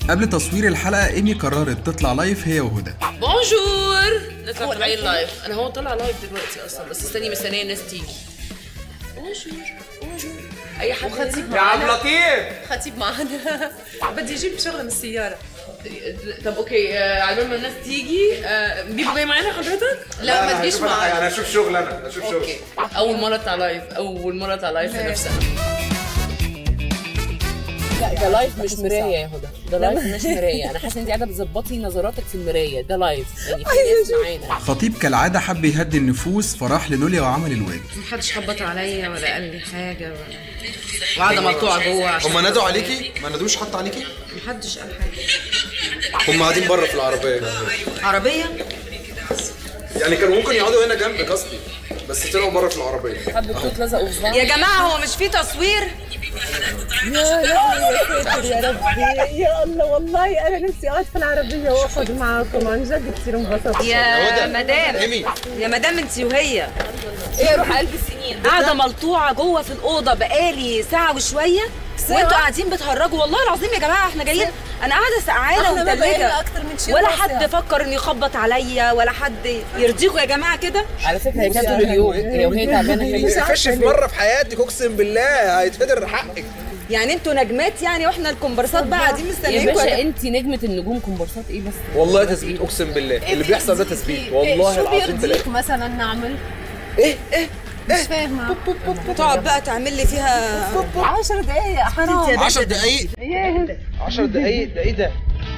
قبل تصوير الحلقة إيمي قررت تطلع لايف هي وهدى بونجور نطلع طالعين لايف انا هو طلع لايف دلوقتي اصلا بس استني مستنيه الناس تيجي بونجور بونجور اي حد وخطيب يا عم معانا لطيف خطيب معانا بدي اجيب شغله من السياره طب اوكي آه، على بال ما الناس تيجي آه، بيبو جاي معانا حضرتك لا ما أنا تجيش هشوف أنا- معانا انا اشوف شغل انا اشوف شغل اوكي اول مره اطلع لايف اول مره اطلع لايف في نفسنا لا ده لايف مش مرايه يا هدى ده لايف مش مرايه انا حاسه ان انت قاعده بتظبطي نظراتك في المرايه ده لايف يعني في ناس معانا خطيب كالعادة حب يهدي النفوس فراح لنوليا وعمل الواجب محدش خبط عليا ولا قال لي حاجه ولا وقاعده مقطوعه جوه عشان هم نادوا عليكي ما نادوش حتى عليكي محدش قال حاجه هم قاعدين بره في العربيه عربيه يعني كانوا ممكن يقعدوا هنا جنبك قصدي بس طلعوا بره في العربيه حبه توت لزقوا في بعض يا جماعه هو مش في تصوير يا الله والله انا نفسي اقعد في العربيه واخد معاكم عن جد كثير انبسطت يا هدى. مدام إيمي. يا مدام انت وهي ايه روح قلب السنين قاعده ملطوعه جوه في الاوضه بقالي ساعه وشويه وانتوا قاعدين بتهرجوا والله العظيم يا جماعه احنا جايين انا قاعده سقعانه احنا ما بقينا ومتلجه اكتر من شيء ولا ونص حد يعني. فكر انه يخبط عليا ولا حد يرضيكوا يا جماعه كده على فكره هي كانت طول اليوم هي وهي تعبانه هي فش في مره في حياتك اقسم بالله هيتفدر حقك يعني انتوا نجمات يعني واحنا الكومبارسات بقى قاعدين يا مستنيينكوا باشا انت نجمه النجوم كومبارسات ايه بس والله تثبيت اقسم بالله اللي بيحصل ده تثبيت والله شو العظيم بيرضيك ثلاثة مثلا نعمل ايه ايه مش فاهمه تقعد بقى تعمل لي فيها 10 دقايق حرام 10 دقايق 10 دقايق ده ايه ده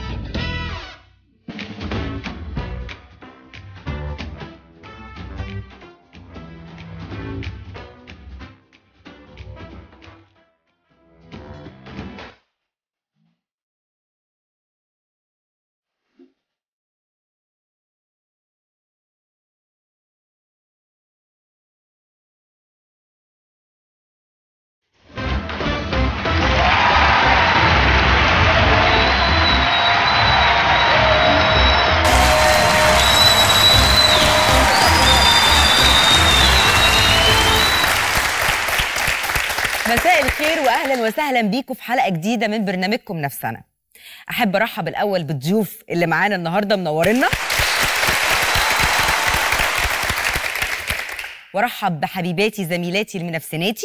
مساء الخير واهلا وسهلا بيكم في حلقه جديده من برنامجكم نفسنا احب ارحب الاول بالضيوف اللي معانا النهارده منورنا وارحب بحبيباتي زميلاتي المنافسناتي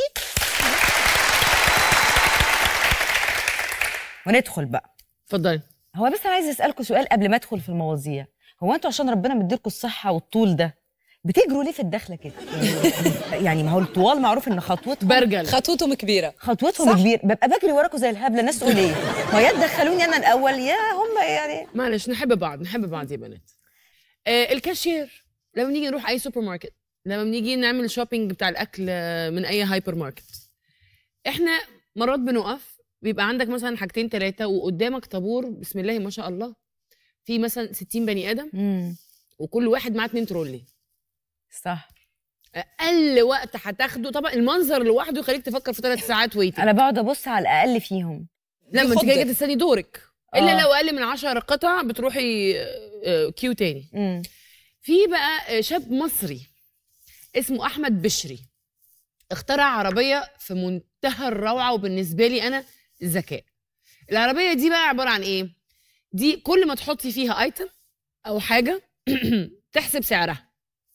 وندخل بقى اتفضلي هو بس انا عايز اسالكم سؤال قبل ما ادخل في المواضيع هو انتوا عشان ربنا مديلكم الصحه والطول ده بتجروا ليه في الدخله كده يعني- يعني ما هو الطوال معروف ان خطوتهم برجل خطوتهم كبيره خطوتهم كبير ببقى بجري وراكم زي الهبله الناس تقول ايه ما يا تدخلوني انا الاول يا هم يعني معلش نحب بعض نحب بعض يا بنات آه الكاشير لما بنيجي نروح اي سوبر ماركت لما بنيجي نعمل شوبينج بتاع الاكل آه، من اي هايبر ماركت احنا مرات بنقف بيبقى عندك مثلا حاجتين ثلاثه وقدامك طابور بسم الله ما شاء الله في مثلا 60 بني ادم وكل واحد معاه اتنين ترولي صح اقل وقت هتاخده طبعا المنظر لوحده يخليك تفكر في ثلاث ساعات ويتنج انا بقعد ابص على الاقل فيهم لما انت جايه تستني دورك الا آه. لو اقل من 10 قطع بتروحي آه، آه، كيو تاني مم. في بقى شاب مصري اسمه احمد بشري اخترع عربيه في منتهى الروعه وبالنسبه لي انا ذكاء العربيه دي بقى عباره عن ايه دي كل ما تحطي فيها ايتم او حاجه تحسب سعرها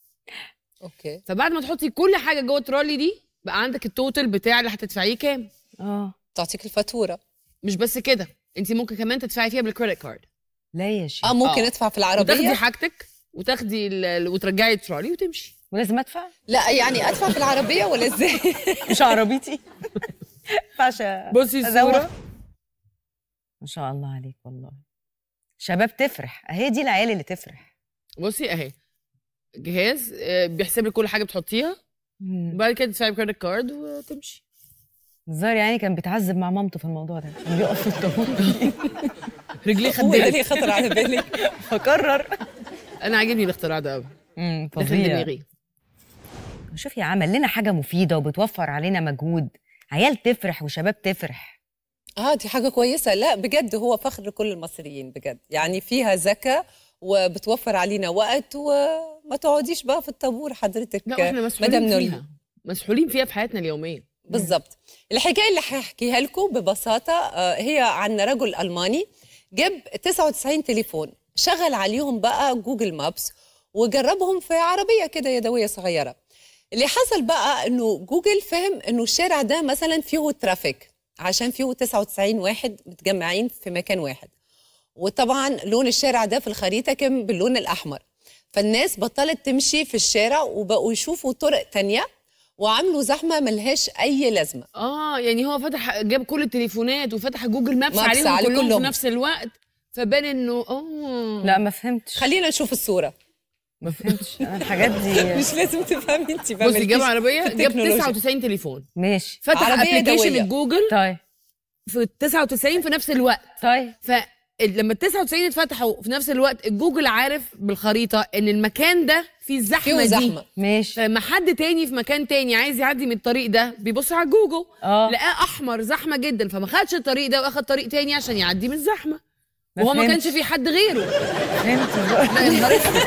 اوكي فبعد ما تحطي كل حاجه جوه الترولي دي بقى عندك التوتال بتاع اللي هتدفعيه كام اه تعطيك الفاتوره مش بس كده انت ممكن كمان تدفعي فيها بالكريدت كارد لا يا شيخ اه ممكن آه. ادفع في وتاخدي العربيه حاجتك وتاخدي ال- وترجعي الترولي وتمشي ولازم ادفع لا يعني ادفع في العربيه ولا ازاي مش عربيتي ما ينفعش بصي أزوق. الصوره ما شاء الله عليك والله شباب تفرح اهي دي العيال اللي تفرح بصي اهي جهاز آه، بيحسب لك كل حاجه بتحطيها مم. وبعد كده تدفعي بكريدت كارد وتمشي الظاهر يعني كان بيتعذب مع مامته في الموضوع ده كان بيقف في الطابور رجليه هو خدلت اللي خطر على بالي فقرر انا عاجبني الاختراع ده قوي امم داخل فظيع دماغي شوفي عمل لنا حاجه مفيده وبتوفر علينا مجهود عيال تفرح وشباب تفرح اه دي حاجه كويسه لا بجد هو فخر لكل المصريين بجد يعني فيها ذكاء وبتوفر علينا وقت وما تقعديش بقى في الطابور حضرتك لا واحنا مدام مسحولين نولي. فيها مسحولين فيها في حياتنا اليوميه بالضبط الحكايه اللي هحكيها لكم ببساطه آه، هي عن رجل الماني جاب 99 تليفون شغل عليهم بقى جوجل مابس وجربهم في عربيه كده يدويه صغيره اللي حصل بقى انه جوجل فهم انه الشارع ده مثلا فيه ترافيك عشان فيه 99 واحد متجمعين في مكان واحد وطبعا لون الشارع ده في الخريطه كان باللون الاحمر فالناس بطلت تمشي في الشارع وبقوا يشوفوا طرق تانية وعملوا زحمه ملهاش اي لازمه اه يعني هو فتح جاب كل التليفونات وفتح جوجل مابس مابس عليهم على كلهم, كلهم. في نفس الوقت فبان انه اه لا ما فهمتش خلينا نشوف الصوره ما فهمتش أنا الحاجات دي مش لازم تفهمي انت بقى بصي جاب مالكيش عربيه في جاب التكنولوجيا. 99 تليفون ماشي فتح عربية ابلكيشن يدوية. الجوجل طيب في 99 في نفس الوقت طيب فلما ال 99 اتفتحوا في نفس الوقت الجوجل عارف بالخريطه ان المكان ده فيه الزحمه فيه دي زحمه ماشي فلما حد تاني في مكان تاني عايز يعدي من الطريق ده بيبص على جوجل اه لقاه احمر زحمه جدا فما خدش الطريق ده واخد طريق تاني عشان يعدي من الزحمه وهو ما فهمتش. كانش في حد غيره فهمت بقى. لا يا نهار اسود.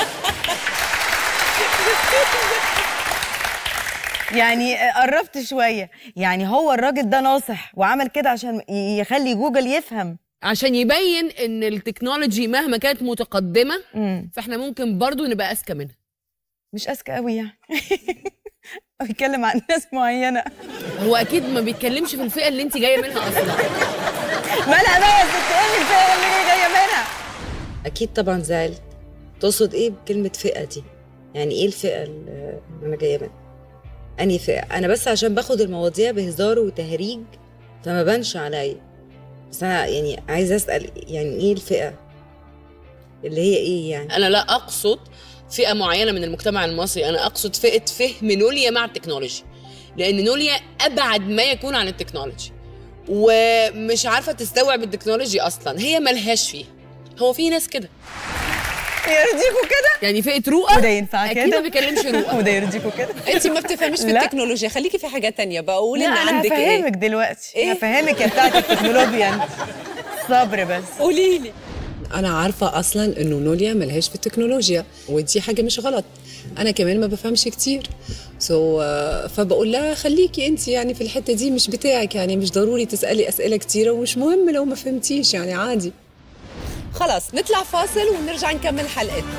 يعني قربت شويه يعني هو الراجل ده ناصح وعمل كده عشان ي- يخلي جوجل يفهم عشان يبين ان التكنولوجي مهما كانت متقدمه مم. فاحنا ممكن برضو نبقى اذكى منها مش اذكى قوي يعني بيتكلم عن ناس معينه هو اكيد ما بيتكلمش في الفئه اللي انت جايه منها اصلا مالها بقى ست ايه الفئه اللي جايه منها اكيد طبعا زعلت تقصد ايه بكلمه فئه دي يعني ايه الفئه اللي انا جايه منها انهي فئه انا بس عشان باخد المواضيع بهزار وتهريج فما بانش عليا بس انا يعني عايزه اسال يعني ايه الفئه اللي هي ايه يعني انا لا اقصد فئه معينه من المجتمع المصري انا اقصد فئه فهم نوليا مع التكنولوجي لان نوليا ابعد ما يكون عن التكنولوجي ومش عارفه تستوعب التكنولوجي اصلا هي ملهاش فيها هو في ناس كده يرضيكوا كده يعني فئه رؤى وده ينفع اكيد ما كده بيكلمش رؤى وده يرضيكوا كده انت ما بتفهميش في لا. التكنولوجيا خليكي في حاجه تانية بقى قولي لا ان انا عندك ايه هفهمك دلوقتي إيه؟ هفهمك يا بتاعت التكنولوجيا انت صبر بس قولي لي انا عارفه اصلا انه نوليا ملهاش في التكنولوجيا ودي حاجه مش غلط انا كمان ما بفهمش كتير سو so, فبقول لها خليكي انت يعني في الحته دي مش بتاعك يعني مش ضروري تسالي اسئله كتيره ومش مهم لو ما فهمتيش يعني عادي خلاص نطلع فاصل ونرجع نكمل حلقتنا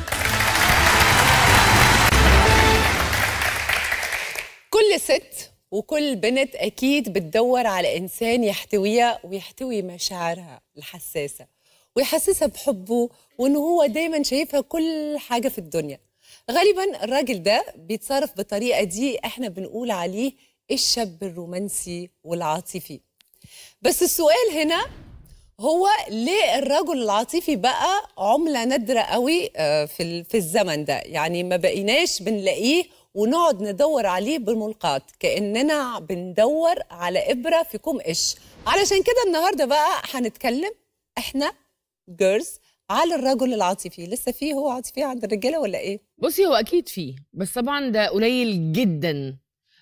كل ست وكل بنت اكيد بتدور على انسان يحتويها ويحتوي مشاعرها الحساسه ويحسسها بحبه وانه هو دايما شايفها كل حاجه في الدنيا غالبا الراجل ده بيتصرف بالطريقه دي احنا بنقول عليه الشاب الرومانسي والعاطفي بس السؤال هنا هو ليه الرجل العاطفي بقى عملة نادرة قوي آه، في ال- في الزمن ده يعني ما بقيناش بنلاقيه ونقعد ندور عليه بالملقاط كأننا بندور على إبرة في كوم قش علشان كده النهاردة بقى هنتكلم احنا جيرلز على الرجل العاطفي لسه فيه هو عاطفي عند الرجالة ولا ايه؟ بصي هو اكيد فيه بس طبعا ده قليل جدا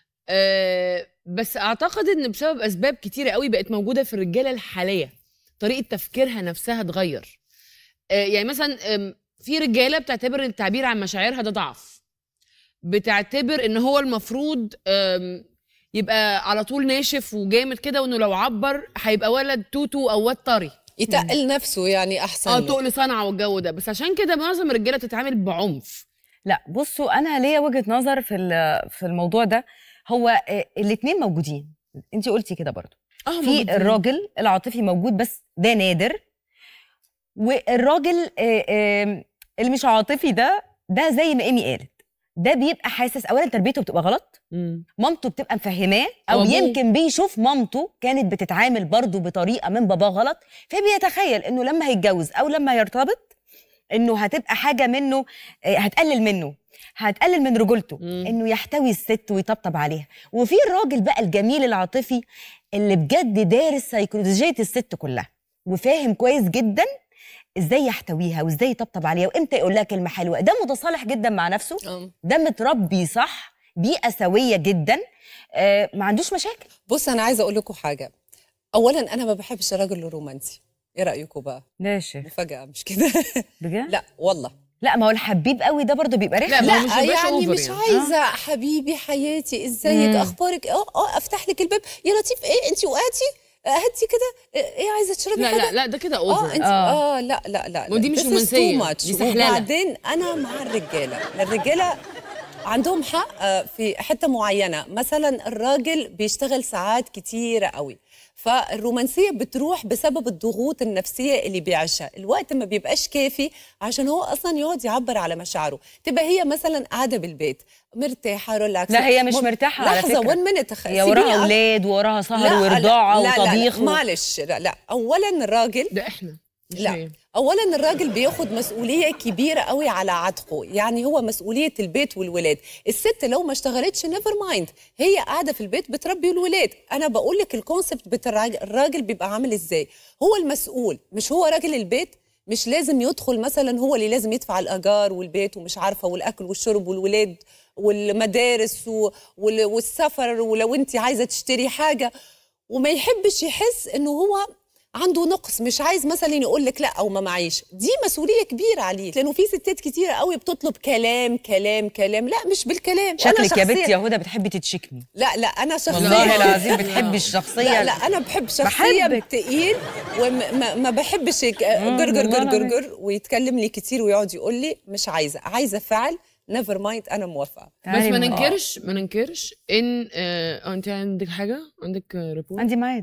أه بس اعتقد ان بسبب اسباب كتيره قوي بقت موجوده في الرجاله الحاليه طريقه تفكيرها نفسها اتغير أه يعني مثلا أم، في رجاله بتعتبر التعبير عن مشاعرها ده ضعف بتعتبر ان هو المفروض أم، يبقى على طول ناشف وجامد كده وانه لو عبر هيبقى ولد توتو او واد طري يتقل نفسه يعني أحسن اه له. تقل صنعه والجو ده بس عشان كده معظم الرجاله بتتعامل بعنف لا بصوا انا ليا وجهه نظر في ال- في الموضوع ده هو الاثنين موجودين انت قلتي كده برضو اه في موجودين. الراجل العاطفي موجود بس ده نادر والراجل آه، آه، اللي مش عاطفي ده ده زي ما ايمي قالت ده بيبقى حاسس اولا تربيته بتبقى غلط مم. مامته بتبقى مفهماه او أو أبوه. يمكن بيشوف مامته كانت بتتعامل برضه بطريقه من باباه غلط فبيتخيل انه لما هيتجوز او لما هيرتبط انه هتبقى حاجه منه آه، هتقلل منه هتقلل من رجولته مم. انه يحتوي الست ويطبطب عليها وفي الراجل بقى الجميل العاطفي اللي بجد دارس سيكولوجيه الست كلها وفاهم كويس جدا ازاي يحتويها وازاي يطبطب عليها وامتى يقول لها كلمه حلوه ده متصالح جدا مع نفسه آه. ده متربي صح بيئه سويه جدا آه ما عندوش مشاكل بص أنا عايزة أقول لكم حاجة أولا أنا ما بحبش الراجل الرومانسي إيه رأيكم بقى؟ ماشي مفاجأة مش كده؟ بجد لا والله لا ما هو الحبيب قوي ده برضه بيبقى رخم لا، ما هو مش لا هيبقاش يعني أوفر مش يعني. عايزه حبيبي حياتي ازيك مم. اخبارك اه اه افتح لك الباب يا لطيف ايه انت وقعتي آه، هاتي كده آه، ايه عايزه تشربي لا حاجه لا لا ده كده اه اوفر انت اه لا لا لا لا. ودي مش This is رومانسية، too much. دي سحلالة. وبعدين انا مع الرجاله الرجاله عندهم حق آه، في حته معينه مثلا الراجل بيشتغل ساعات كتيره قوي فالرومانسيه بتروح بسبب الضغوط النفسيه اللي بيعيشها الوقت ما بيبقاش كافي عشان هو اصلا يقعد يعبر على مشاعره تبقى هي مثلا قاعده بالبيت مرتاحه ريلاكس لا هي مش مرتاحه على لحظه فكره وين منت هي وراها اولاد وراها سهر ورضاعه لا لا وطبيخ لا و- معلش لا لا اولا الراجل ده احنا مش لا هي. اولا الراجل بياخد مسؤوليه كبيره قوي على عاتقه يعني هو مسؤوليه البيت والولاد الست لو ما اشتغلتش نيفر مايند هي قاعده في البيت بتربي الولاد انا بقول لك الكونسبت بتاع الراجل- الراجل بيبقى عامل ازاي هو المسؤول مش هو راجل البيت مش لازم يدخل مثلا هو اللي لازم يدفع الايجار والبيت ومش عارفه والاكل والشرب والولاد والمدارس و- وال- والسفر ولو انت عايزه تشتري حاجه وما يحبش يحس انه هو عنده نقص مش عايز مثلا يقول لك لا او ما معيش دي مسؤوليه كبيره عليه لانه في ستات كتيره قوي بتطلب كلام كلام كلام لا مش بالكلام وأنا شكلك يا شخصياً- بنت يا هدى بتحبي تتشكمي لا لا انا شخصيا والله العظيم بتحبي الشخصيه لا لا انا بحب شخصيه بحبك. تقيل وما ما- ما بحبش هيك جر جر جر جر جر ويتكلم لي كتير ويقعد يقول لي مش عايزه عايزه فعل نيفر مايند انا موافقه بس تعالي ما معايا. ننكرش ما ننكرش ان آه انت عندك حاجه عندك ريبورت عندي ميعاد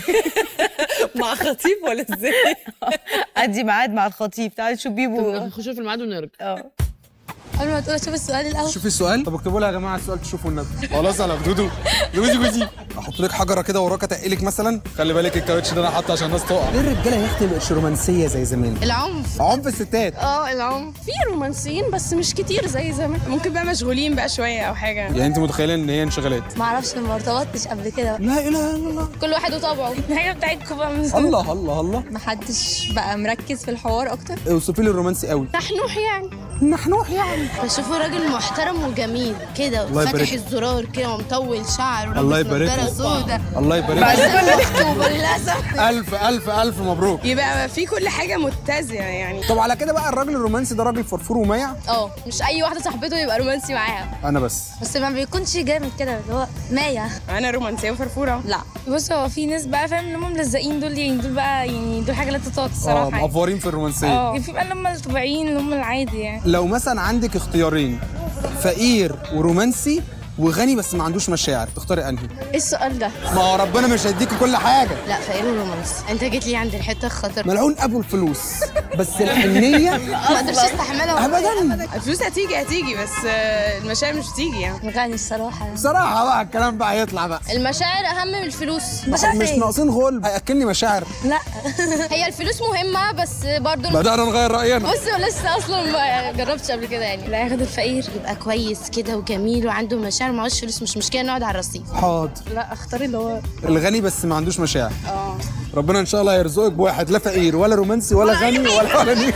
مع خطيب ولا ازاي عندي ميعاد مع الخطيب تعالي شوف بيبو نخش في الميعاد ونرجع اه قبل ما تقول اشوف السؤال الاول شوفي السؤال طب اكتبوا لها يا جماعه السؤال تشوفوا النبي خلاص على خدوده جوزي جوزي احط لك حجره كده وراك اتقلك مثلا خلي بالك الكاوتش ده انا حاطه عشان الناس تقع ليه الرجاله يا اختي مبقتش رومانسيه زي زمان العنف عنف الستات اه العنف في رومانسيين بس مش كتير زي زمان ممكن بقى مشغولين بقى شويه او حاجه يعني انت متخيله ان هي انشغالات ما اعرفش ما ارتبطتش قبل كده لا اله الا الله كل واحد وطبعه الحاجه بتاعتكم بقى من الله الله الله محدش بقى مركز في الحوار اكتر اوصفي لي الرومانسي قوي نحنوح يعني نحنوح يعني بشوفه راجل محترم وجميل كده الله يبارك فاتح الزرار كده ومطول شعر الله ولابس يبارك نضاره له. سودا الله يبارك مخطوبه للاسف الف الف الف مبروك يبقى في كل حاجه متزنه يعني طب على كده بقى الراجل الرومانسي ده راجل فرفور وميع اه مش اي واحده صاحبته يبقى رومانسي معاها انا بس بس ما بيكونش جامد كده اللي هو مايع انا رومانسيه وفرفوره لا بص هو في ناس بقى فاهم اللي هم ملزقين دول يعني دول بقى يعني دول حاجه لا تتطاط اه الصراحه يعني. مقفورين في الرومانسيه اه في بقى اللي هم الطبيعيين اللي هم العادي يعني لو مثلا عندك اختيارين فقير ورومانسي وغني بس ما عندوش مشاعر تختاري انهي ايه السؤال ده ما هو ربنا مش هيديكي كل حاجه لا فقير ورومانسي انت جيت لي عند الحته الخطر ملعون ابو الفلوس بس الحنيه ما اقدرش استحملها ابدا الفلوس هتيجي هتيجي بس آه، المشاعر مش بتيجي يعني غني الصراحه بصراحه بقى الكلام بقى هيطلع بقى المشاعر اهم من الفلوس مش ناقصين غل هياكلني مشاعر لا هي الفلوس مهمه بس برضو بدانا نغير راينا بص هو لسه اصلا ما جربتش قبل كده يعني لا ياخد الفقير يبقى كويس كده وجميل وعنده مشاعر معهوش فلوس مش مشكله نقعد على الرصيف حاضر لا اختاري اللي هو الغني بس ما عندوش مشاعر اه ربنا ان شاء الله يرزقك بواحد لا فقير ولا رومانسي ولا غني ولا ولا نيل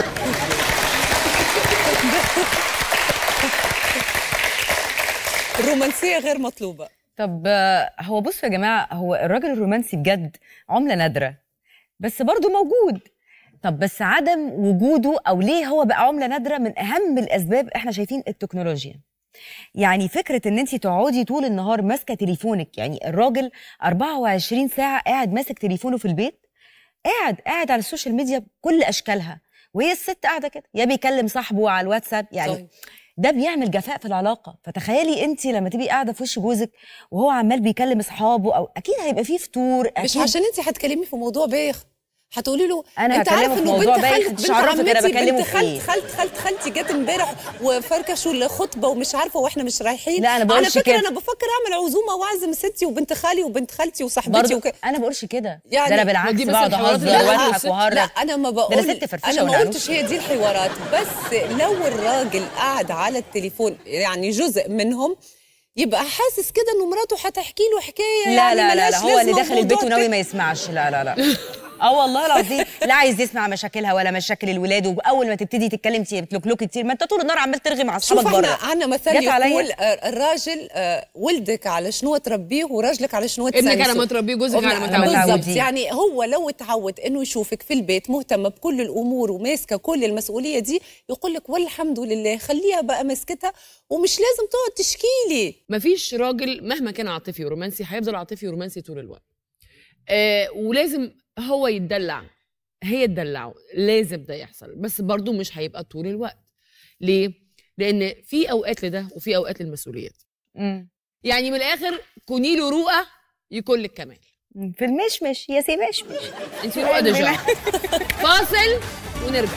الرومانسيه غير مطلوبه طب آه، هو بصوا يا جماعه هو الراجل الرومانسي بجد عمله نادره بس برضه موجود طب بس عدم وجوده او ليه هو بقى عمله نادره من اهم الاسباب احنا شايفين التكنولوجيا يعني فكره ان انت تقعدي طول النهار ماسكه تليفونك يعني الراجل 24 ساعه قاعد ماسك تليفونه في البيت قاعد قاعد على السوشيال ميديا بكل اشكالها وهي الست قاعده كده يا بيكلم صاحبه على الواتساب يعني طيب. ده بيعمل جفاء في العلاقه فتخيلي انت لما تبقي قاعده في وش جوزك وهو عمال بيكلم اصحابه او اكيد هيبقى فيه فتور مش أكيد عشان انت هتكلمي في موضوع بايخ هتقولي له أنا انت هكلمه عارف في انه موضوع بنت بايخ، خالت مش بنت هعرفك أنا عمتي بكلمه بنت في خالت إيه. خالت خالت خالتي جت امبارح وفركشوا الخطبه ومش عارفه واحنا مش رايحين لا، أنا على بقولش فكره كده. انا بفكر اعمل عزومه واعزم ستي وبنت خالي وبنت خالتي وصاحبتي برضه وك... انا بقولش كده يعني- ده انا بالعكس دي بس بقعد الحوارات اهزر اللي واضحك الست- وهرج لا انا ما بقول ده أنا ست فرفشة انا ما ونعنوش. قلتش هي دي الحوارات بس لو الراجل قاعد على التليفون يعني جزء منهم يبقى حاسس كده انه مراته هتحكي له حكايه لا يعني لا لا, ملهاش لا هو اللي لازمة داخل البيت وموضوع وناوي تاني. ما يسمعش لا لا لا اه والله العظيم لا عايز يسمع مشاكلها ولا مشاكل الولاد واول ما تبتدي تتكلم تلوكلوك كتير ما انت طول النهار عمال ترغي مع شوف اصحابك احنا بره عندنا مثل جت عليا. يقول آه، الراجل آه، ولدك على شنو تربيه وراجلك على شنو ابنك على تسنسه. ما تربيه جوزك على ما على ما تعوديه بالضبط تعوديه. يعني هو لو اتعود انه يشوفك في البيت مهتمه بكل الامور وماسكه كل المسؤوليه دي يقول لك والحمد لله خليها بقى ماسكتها ومش لازم تقعد تشكي لي مفيش راجل مهما كان عاطفي ورومانسي هيفضل عاطفي ورومانسي طول الوقت آه ولازم هو يتدلع هي تدلعه لازم ده يحصل بس برضو مش هيبقى طول الوقت ليه لان في اوقات لده وفي اوقات للمسؤوليات مم. يعني من الاخر كوني له رؤى يكون لك كمال في المشمش يا سي مشمش انت رؤى ديجا فاصل ونرجع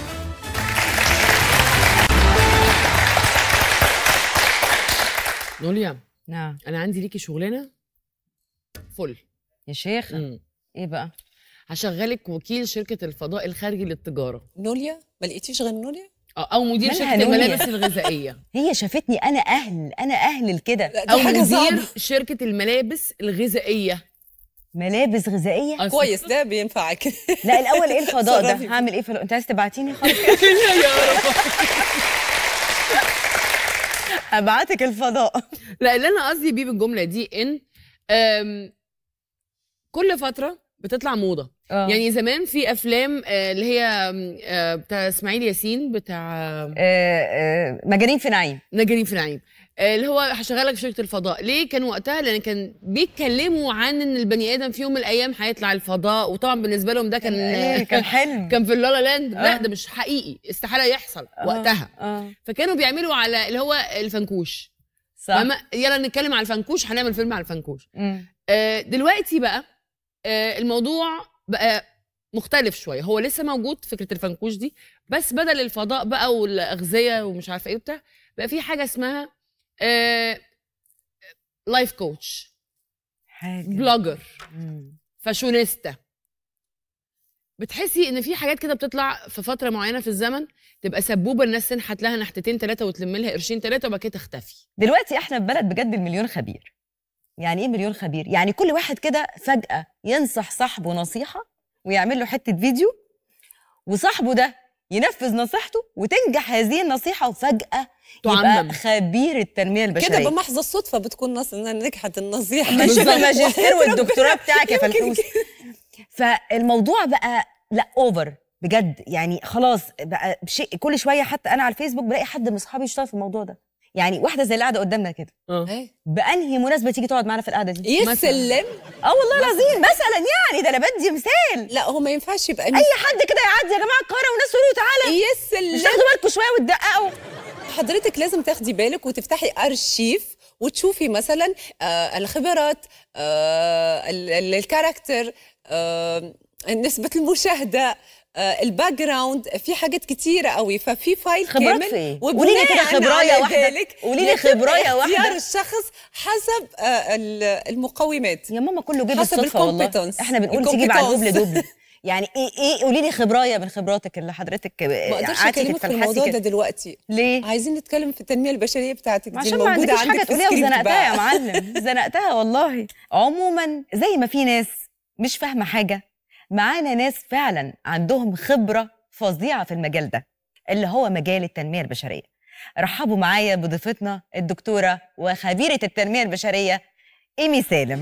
نوليا نعم انا عندي ليكي شغلانه فل يا شيخ مم. ايه بقى هشغلك وكيل شركه الفضاء الخارجي للتجاره نوليا ما لقيتيش غير نوليا أو- او مدير مالها شركه نوليا؟ الملابس الغذائيه هي شافتني انا اهل انا اهل لكده لا، دي او حاجة مدير صعبة. شركه الملابس الغذائيه ملابس غذائيه أصل- كويس ده بينفعك لا الاول ايه الفضاء ده صرفي. هعمل ايه في انت عايز تبعتيني خلاص ابعتك الفضاء لا اللي انا قصدي بيه بالجمله دي ان أم، كل فتره بتطلع موضه آه. يعني زمان في افلام آه، اللي هي آم، آه، بتاع اسماعيل ياسين بتاع آه، آه، مجانين في نعيم نجرين في نعيم آه، اللي هو هشغلك في شركه الفضاء ليه كان وقتها لان كان بيتكلموا عن ان البني ادم في يوم من الايام هيطلع الفضاء وطبعا بالنسبه لهم ده كان إيه، كان حلم كان في اللالا لاند لا آه. ده مش حقيقي استحاله يحصل آه، وقتها اه فكانوا بيعملوا على اللي هو الفنكوش صح فاهمة؟ يلا نتكلم على الفنكوش هنعمل فيلم على الفنكوش مم. آه، دلوقتي بقى آه، الموضوع بقى مختلف شويه هو لسه موجود فكره الفنكوش دي بس بدل الفضاء بقى والاغذيه ومش عارفه ايه وبتاع بقى في حاجه اسمها لايف كوتش حاجه بلوجر مم. فاشونيستا بتحسي ان في حاجات كده بتطلع في فتره معينه في الزمن تبقى سبوبه الناس تنحت لها نحتتين ثلاثه وتلم لها قرشين ثلاثه وبعد كده تختفي دلوقتي احنا في بلد بجد المليون خبير يعني ايه مليون خبير يعني كل واحد كده فجأة ينصح صاحبه نصيحة ويعمل له حتة فيديو وصاحبه ده ينفذ نصيحته وتنجح هذه النصيحة وفجأة تعمم. يبقى خبير التنمية كده البشرية بمحض الصدفة بتكون نص انها نجحت النصيحة مش بالظبط. الماجستير والدكتوراه بتاعك يا يمكن فلحوس فالموضوع بقى لا اوفر بجد يعني خلاص بقى بشيء كل شويه حتى انا على الفيسبوك بلاقي حد من اصحابي يشتغل في الموضوع ده يعني واحده زي اللي قاعده قدامنا كده إيه؟ بانهي مناسبه تيجي تقعد معانا في القعده دي يسلم اه والله العظيم مثلا يعني ده انا بدي مثال لا هو ما ينفعش يبقى اي حد كده يعدي يا جماعه القاهره والناس تقول له تعالى مش يسلم تاخدوا بالكم شويه وتدققوا حضرتك لازم تاخدي بالك وتفتحي ارشيف وتشوفي مثلا آه الخبرات آه ال- ال- الكاركتر آه نسبة المشاهدة آه الباك جراوند في حاجات كتيرة قوي ففي فايل خبرات كامل في إيه؟ وبناء قولي لي كده خبراية على واحدة. ذلك قولي لي يتم خبراية اختيار واحدة. الشخص حسب آه ال- المقومات يا ماما كله جه حسب بالصدفه والله الcompetence. احنا بنقول تيجي مع الcompetence. دوبل دوبل يعني ايه ايه قولي لي خبرايه من خبراتك اللي حضرتك ما اقدرش قعدتي اكلمك في تتفلحسي الموضوع ده كده. دلوقتي ليه؟ عايزين نتكلم في التنمية البشرية بتاعتك دي عشان ما الموجودة عندكيش عندك حاجه في تقوليها السكريبت وزنقتها يا بقى. معلم زنقتها والله عموما زي ما في ناس مش فاهمه حاجه معانا ناس فعلا عندهم خبره فظيعه في المجال ده اللي هو مجال التنميه البشريه رحبوا معايا بضيفتنا الدكتوره وخبيره التنميه البشريه ايمي سالم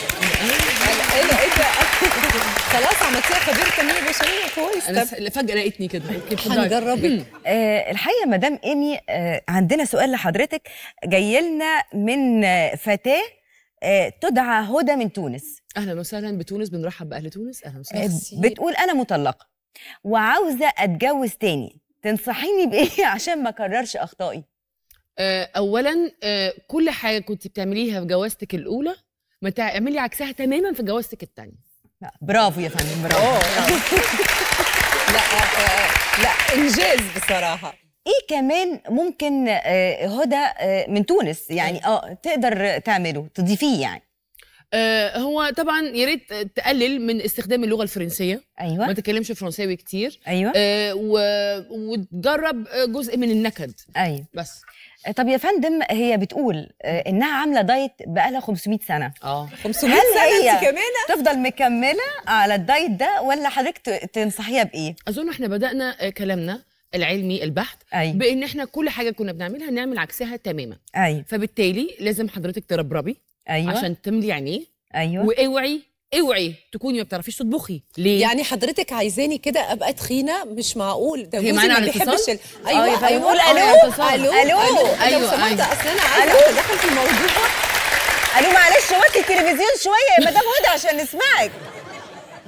ايه ده ايه ده خلاص عملتيها خبير تنمية بشرية كويس انا طب س- فجاه لقيتني كده أوكي، اتفضلي. هنجربك آه الحقيقه مدام ايمي آه عندنا سؤال لحضرتك جاي لنا من آه، فتاه آه تدعى هدى من تونس اهلا وسهلا بتونس بنرحب باهل تونس اهلا وسهلا آه، ميرسي. بتقول انا مطلقه وعاوزه اتجوز تاني تنصحيني بايه عشان ما اكررش اخطائي آه، اولا آه، كل حاجه كنت بتعمليها في جوازتك الاولى ما تعملي عكسها تماما في جوازتك الثانيه لا، برافو يا فندم برافو لا آه، لا انجاز بصراحه ايه كمان ممكن آه، هدى آه، من تونس يعني اه تقدر تعمله تضيفيه يعني آه، هو طبعا يا ريت تقلل من استخدام اللغه الفرنسيه ما ايوه تتكلمش فرنساوي كتير ايوه آه، و- وتجرب آه، جزء من النكد ايوه بس طب يا فندم هي بتقول آه، انها عامله دايت بقالها 500 سنه اه 500 هل سنه هي انت كمان تفضل مكمله على الدايت ده ولا حضرتك ت- تنصحيها بايه اظن احنا بدانا آه، كلامنا العلمي البحت ايوه بان احنا كل حاجه كنا بنعملها نعمل عكسها تماما ايوه فبالتالي لازم حضرتك تربربي ايوه عشان تملي عينيه ايوه واوعي اوعي تكوني ما بتعرفيش تطبخي ليه يعني حضرتك عايزاني كده ابقى تخينه مش معقول ده هي جوزي معانا ما على بيحبش اتصال؟ ال- آه، ايوه يبقى ايوه نقول آه، ألو؟ اتصال. ألو؟ الو أيوة، لو سمحت أيوة. اصل انا عايزه اتدخل في الموضوع الو معلش وطي التلفزيون شويه يا مدام هدى عشان نسمعك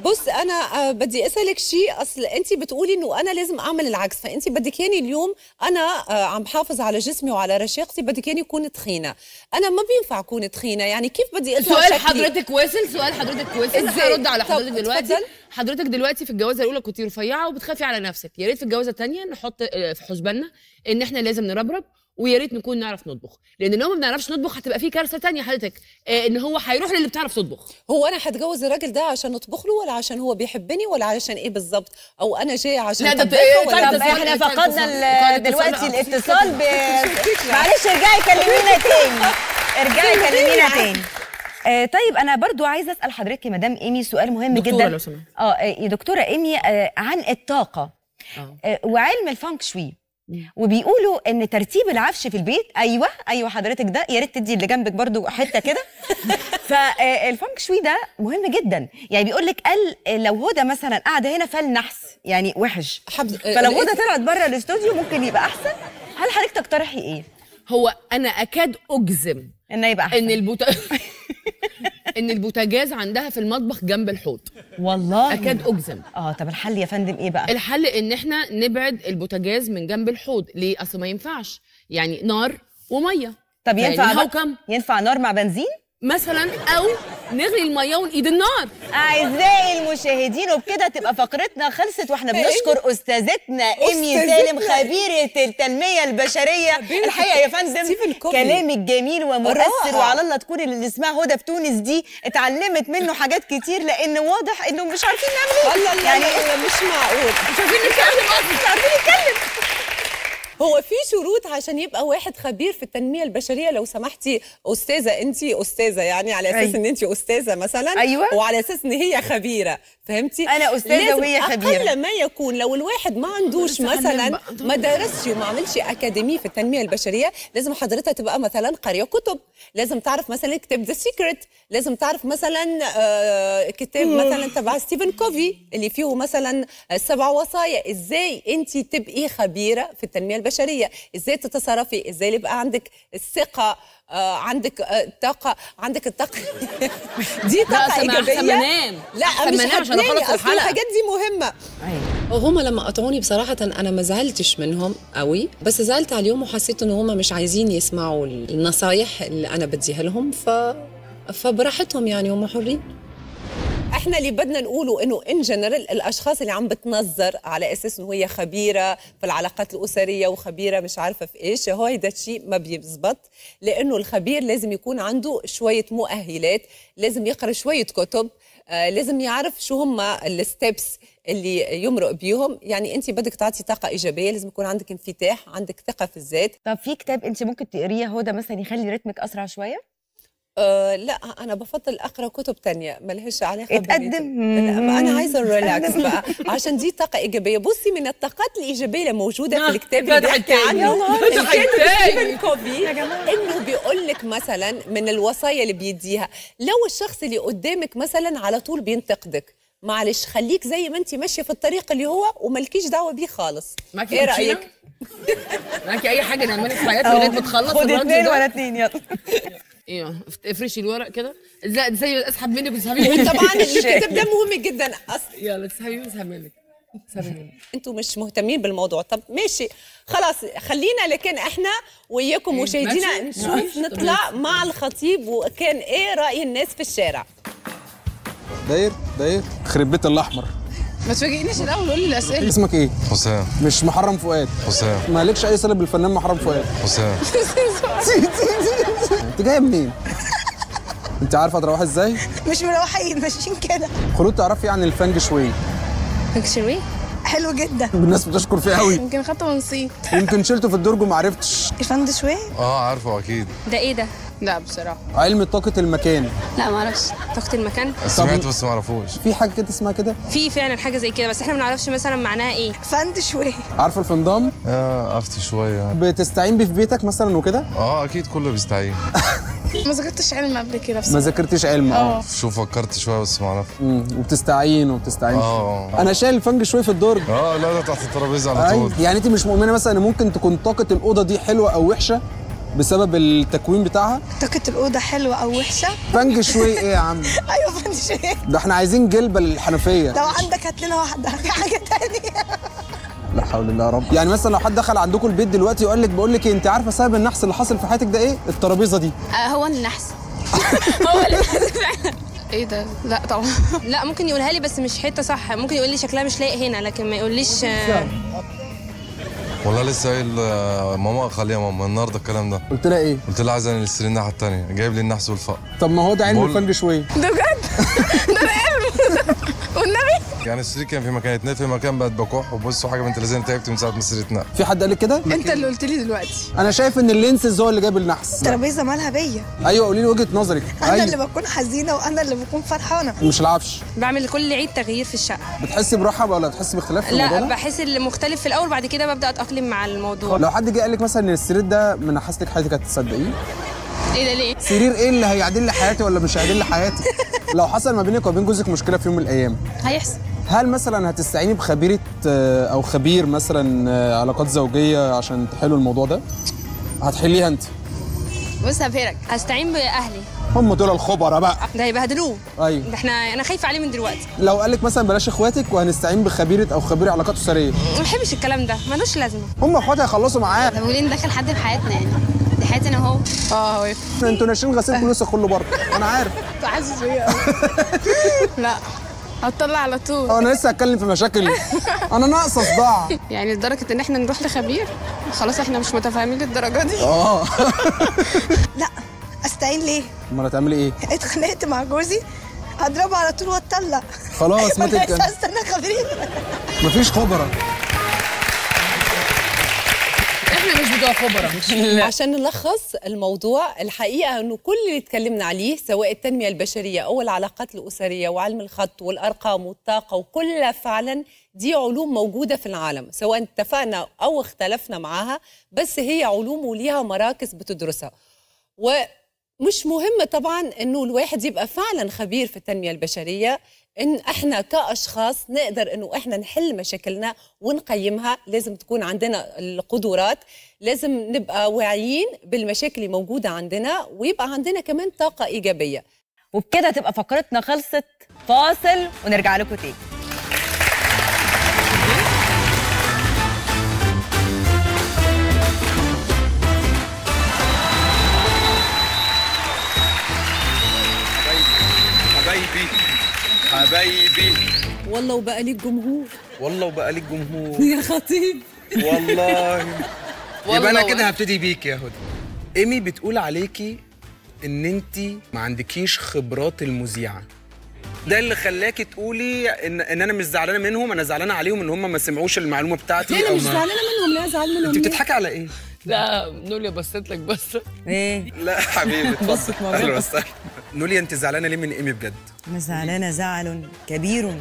بص انا آه، بدي اسالك شيء اصل انت بتقولي انه انا لازم اعمل العكس فانت بدك ياني اليوم انا آه، عم بحافظ على جسمي وعلى رشاقتي بدك ياني اكون تخينه انا ما بينفع اكون تخينه يعني كيف بدي اطلع سؤال شكلي؟ حضرتك وصل سؤال حضرتك وصل إزاي؟ هرد على طب حضرتك دلوقتي اتفضل. حضرتك دلوقتي في الجوازه الاولى كنت رفيعه وبتخافي على نفسك يا ريت في الجوازه الثانيه نحط آه، في حسباننا ان احنا لازم نربرب ويا ريت نكون نعرف نطبخ لان لو ما بنعرفش نطبخ هتبقى في كارثه تانية حضرتك آه، ان هو هيروح للي بتعرف تطبخ هو انا حتجوز الراجل ده عشان اطبخ له ولا عشان هو بيحبني ولا عشان ايه بالظبط او انا جايه عشان لا، ده طباخة ت- ولا طب طب اتصال- احنا اتصال- فقدنا اتصال- ال- دلوقتي اتصال- الاتصال ب معلش ارجعي كلمينا تاني ارجعي كلمينا تاني آه طيب انا برضو عايزه اسال حضرتك يا مدام ايمي سؤال مهم دكتورة جدا لو سمحت. اه آه، يا دكتوره ايمي آه عن الطاقه آه. آه وعلم الفانك شوي وبيقولوا ان ترتيب العفش في البيت ايوه ايوه حضرتك ده يا ريت تدي اللي جنبك برضو حته كده فالفانك شوي ده مهم جدا يعني بيقول لك قال آه، لو هدى مثلا قاعده هنا فالنحس يعني وحش حب- فلو لقيت- هدى طلعت بره الاستوديو ممكن يبقى احسن هل حضرتك تقترحي ايه هو انا اكاد اجزم انه يبقى احسن ان البوت... ان البوتاجاز عندها في المطبخ جنب الحوض والله اكاد اجزم اه طب الحل يا فندم ايه بقى الحل ان احنا نبعد البوتاجاز من جنب الحوض ليه اصل ما ينفعش يعني نار وميه طب يعني ينفع هاو بقى- كم ينفع نار مع بنزين مثلا او نغلي الميه ونقيد النار اعزائي المشاهدين وبكده تبقى فقرتنا خلصت واحنا بنشكر استاذتنا ايمي سالم خبيره التنميه البشريه الحقيقه يا فندم ستيفن كوفي. كلامك جميل ومؤثر رائع. وعلى الله تكون اللي اسمها هدى في تونس دي اتعلمت منه حاجات كتير لان واضح انه مش عارفين نعمل لا ايه لا لا يعني لا, لا مش معقول مش عارفين نتكلم اصلا مش عارفين نتكلم هو في شروط عشان يبقى واحد خبير في التنميه البشريه لو سمحتي استاذه انت استاذه يعني على اساس أيوة. ان انت استاذه مثلا أيوة. وعلى اساس ان هي خبيره فهمتي أنا أستاذة لازم وهي خبيرة. اقل ما يكون لو الواحد ما عندوش لسه هننام مثلا بقى. ما درسش وما عملش اكاديمي في التنميه البشريه لازم حضرتها تبقى مثلا قاريه كتب لازم تعرف مثلا كتاب ذا سيكريت لازم تعرف مثلا آه كتاب مثلا تبع ستيفن كوفي اللي فيه مثلا السبع وصايا ازاي انت تبقي خبيره في التنميه البشريه ازاي تتصرفي ازاي يبقى عندك الثقه آه عندك آه طاقه عندك الطاقه دي طاقه أحسن ما- ايجابيه أحسن ما أنام. لا أحسن مش ما أنام عشان هتنامي، أخلص أصل الحلقة. الحاجات دي مهمه هما لما قطعوني بصراحة أنا ما زعلتش منهم قوي بس زعلت عليهم وحسيت إن هما مش عايزين يسمعوا النصايح اللي أنا بديها لهم ف... فبراحتهم يعني هم حرين احنا اللي بدنا نقوله انه ان جنرال الاشخاص اللي عم بتنظر على اساس انه هي خبيره في العلاقات الاسريه وخبيره مش عارفه في ايش هو هيدا الشيء ما بيزبط لانه الخبير لازم يكون عنده شويه مؤهلات لازم يقرا شويه كتب آه لازم يعرف شو هم الستبس اللي يمرق بيهم يعني انت بدك تعطي طاقه ايجابيه لازم يكون عندك انفتاح عندك ثقه في الذات طب في كتاب انت ممكن تقريه هدى مثلا يخلي رتمك اسرع شويه أه لا انا بفضل اقرا كتب تانية ملهاش علاقه اتقدم. بالريتم. لا ما انا عايزه الريلاكس بقى عشان دي طاقه ايجابيه بصي من الطاقات الايجابيه اللي موجوده في الكتاب اللي فتحت بيحكي تاني. عنه فتحت الكاتب تاني. ستيفن كوفي انه بيقول لك مثلا من الوصايا اللي بيديها لو الشخص اللي قدامك مثلا على طول بينتقدك معلش خليك زي ما انت ماشيه في الطريق اللي هو ومالكيش دعوه بيه خالص معاكي ايه كوتشينة؟ رايك معاكي اي حاجه نعملها في حياتنا لغايه ما تخلص خد الراجل اتنين ده. ولا اتنين يلا ايوه افرشي الورق كده لا زي اسحب منك وتسحبي مني وطبعا الكتاب ده مهم جدا اصلا يلا تسحبي مني واسحب منك اسحبي مني انتوا مش مهتمين بالموضوع طب ماشي خلاص خلينا لكن احنا وياكم مشاهدينا ماشي. نشوف ماشي. نطلع مع الخطيب وكان ايه راي الناس في الشارع داير داير خرب بيت الاحمر ما تفاجئنيش الاول قول لي الاسئله اسمك ايه حسام مش محرم فؤاد حسام مالكش اي صله بالفنان محرم فؤاد حسام انت جايه منين انت عارفه تروحي ازاي مش مروحين ماشيين كده خلود تعرفي عن الفنج شوي فانكشنوي حلو جدا الناس بتشكر فيه قوي يمكن خدته ونسيت يمكن شلته في الدرج وما عرفتش الفند شوي اه عارفه اكيد ده ايه ده لا بصراحه علم طاقه المكان لا ما اعرفش طاقه المكان سمعت بس ما اعرفوش في حاجه كده اسمها كده في فعلا حاجه زي كده بس احنا ما نعرفش مثلا معناها ايه فند شوي عارفه الفندام اه افتي شويه بتستعين بيه في بيتك مثلا وكده اه اكيد كله بيستعين ما ذاكرتش علم قبل كده ما ذاكرتش علم اه شو فكرت شويه بس ما اعرف مم، وبتستعين وبتستعين اه انا شايل الفنج شوي في الدرج اه لا ده تحت الترابيزه على طول أيوة. يعني انت مش مؤمنه مثلا ان ممكن تكون طاقه الاوضه دي حلوه او وحشه بسبب التكوين بتاعها طاقة الأوضة حلوة أو وحشة فنج شوي ايه يا عم أيوة فانش ده احنا عايزين جلبه للحنفيه لو عندك هات لنا واحدة في حاجة تانية لا حول الله يا رب يعني مثلا لو حد دخل عندكم البيت دلوقتي وقال لك بقول لك إيه، انت عارفه سبب النحس اللي حاصل في حياتك ده ايه الترابيزه دي هو النحس هو النحس ايه ده لا طبعا لا ممكن يقولها لي بس مش حته صح ممكن يقول لي شكلها مش لايق هنا لكن ما يقوليش آه، والله لسه قايل آه، ماما خليها ماما النهارده الكلام ده قلت لها ايه قلت لها عايز انا السرير الناحيه الثانيه جايب لي النحس والفقر طب ما هو ده علم بقول- الفنج شوي ده بجد ده انا علم والنبي يعني السرير كان في مكان اتنين في مكان بقت بكح وبصوا حاجه بنت لازم تعبت من ساعه ما السرير اتنقل في حد قال لك كده أنت اللي قلت لي دلوقتي انا شايف ان اللينسز هو اللي جايب النحس الترابيزة مالها بيا ايوه قولي لي وجهه نظرك أنا اللي ايوه بكون حزينة وأنا اللي بكون فرحانة مش العفش بعمل كل عيد تغيير في الشقه بتحسي براحه ولا بتحسي باختلاف في الموضوع لا ده بحس المختلف في الاول بعد كده ببدا اتاقلم مع الموضوع لو حد جه قال لك مثلا ان السرير ده من نحاس لك حياتك هتصدقيه ايه ده ليه سرير ايه اللي هيعدل لي حياتي ولا مش هيعدل لي حياتي لو حصل ما بينك وبين جوزك مشكله في يوم من الايام هيحصل هل مثلا هتستعيني بخبيره آه، او خبير مثلا آه، علاقات زوجيه عشان تحلوا الموضوع ده هتحليها انت بص هبهرك هستعين باهلي هم دول الخبراء بقى ده هيبهدلوه ايوه ده احنا انا خايفه عليه من دلوقتي لو قال لك مثلا بلاش اخواتك وهنستعين بخبيره او خبير علاقات اسريه ما بحبش الكلام ده ملوش لازمه هم اخواتي هيخلصوا معاه طب وليه ندخل حد في حياتنا يعني دي حياتنا اهو اه هو انتوا ناشرين غسيل فلوس كله برضه انا عارف انت حاسس بيا لا هتطلع على طول انا لسه هتكلم في مشاكل انا ناقصه صداع يعني لدرجه ان احنا نروح لخبير خلاص احنا مش متفاهمين للدرجه دي اه لا أستعين ليه؟ امال هتعملي ايه اتخانقت مع جوزي هضربه على طول واتطلق خلاص ما أنا تتكلم لسه استنى خبير مفيش خبراء احنا مش بتوع خبراء عشان نلخص الموضوع الحقيقة أنه كل اللي اتكلمنا عليه سواء التنمية البشرية أو العلاقات الأسرية وعلم الخط والأرقام والطاقة وكلها فعلا دي علوم موجودة في العالم سواء اتفقنا أو اختلفنا معاها بس هي علوم وليها مراكز بتدرسها ومش مهم طبعا أنه الواحد يبقى فعلا خبير في التنمية البشرية ان احنا كاشخاص نقدر انه احنا نحل مشاكلنا ونقيمها لازم تكون عندنا القدرات لازم نبقى واعيين بالمشاكل اللي موجوده عندنا ويبقى عندنا كمان طاقه ايجابيه وبكده تبقى فقرتنا خلصت فاصل ونرجع لكم تاني حبايبي حبايبي والله وبقى ليك جمهور والله وبقى لك جمهور يا خطيب والله يبقى انا والله. كده هبتدي بيك يا هدى ايمي بتقول عليكي ان انت ما عندكيش خبرات المذيعه ده اللي خلاكي تقولي ان ان انا مش زعلانه منهم انا زعلانه عليهم ان هم ما سمعوش المعلومه بتاعتي انا او مش ما زعلانه منهم لا ازعل منهم انت ليه؟ بتضحكي على ايه لا نوليا بصيت لك بس ايه لا حبيبي بصت اتفضل مرة. اهلا وسهلا نوليا انت زعلانه ليه من ايمي بجد انا زعلانه زعل كبير